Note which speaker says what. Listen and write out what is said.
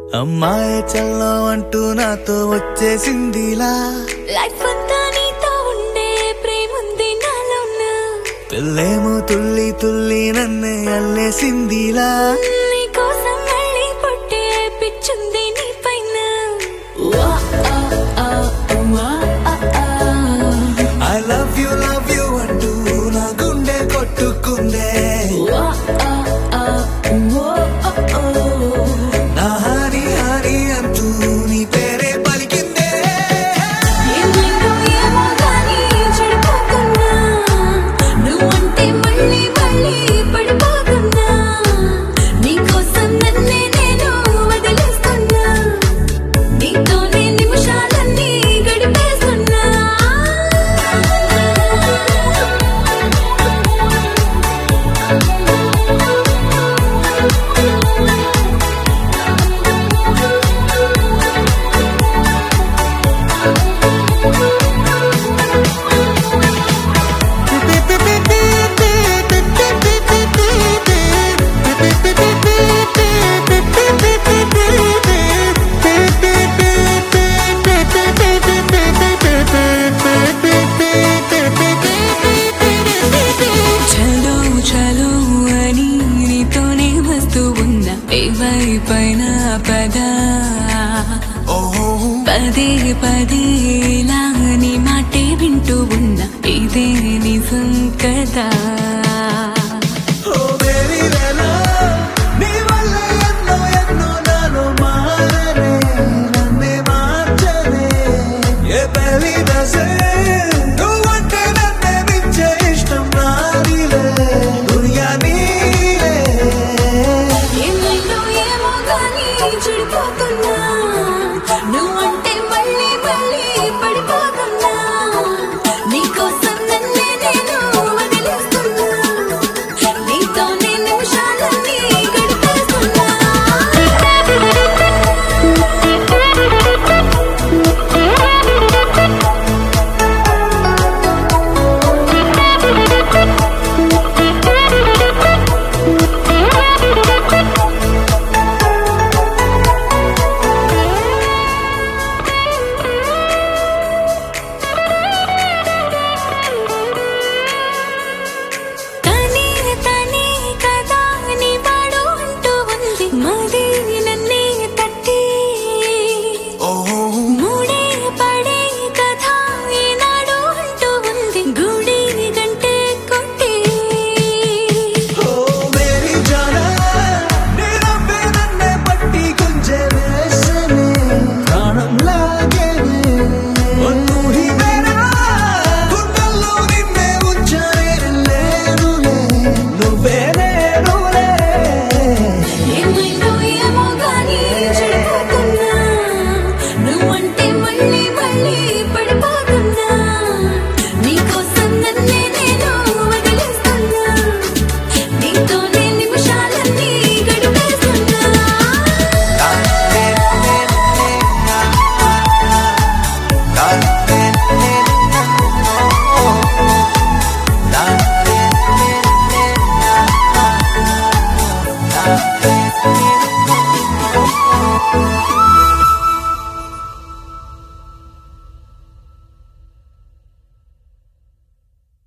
Speaker 1: అమ్మాయి చల్లో అంటూ నాతో వచ్చేసిందిలా
Speaker 2: లైఫ్ అంతా నీతో ఉండే ప్రేముంది నాలోన
Speaker 1: పిల్లేమో తుల్లి తుల్లి నన్నే అల్లేసిందిలా
Speaker 2: నీ కోసం మళ్ళీ పుట్టే పిచ్చుంది నీ పైన
Speaker 1: I love you love you అంటూ నా గుండె కొట్టుకుందే నా హాని హాని అంటూ నీ పేరే పలికిందే
Speaker 2: ఏమైందో ఏమో కానీ చెడిపోతున్నా నువ్వంటే మళ్ళీ మళ్ళీ పడిపోతున్నా నీకోసం నన్నే నేను వదిలేస్తున్నా నీతోనే నిమిషాలన్నీ గడిపేస్తున్నా చలో చలో అని నీతోనే వస్తూ ఉన్నా ఏవైపైన పదా
Speaker 1: ఓహో
Speaker 2: పదే పదే ఇలా నీ మాటే వింటూ ఉన్నా ఇదే నిజం కదా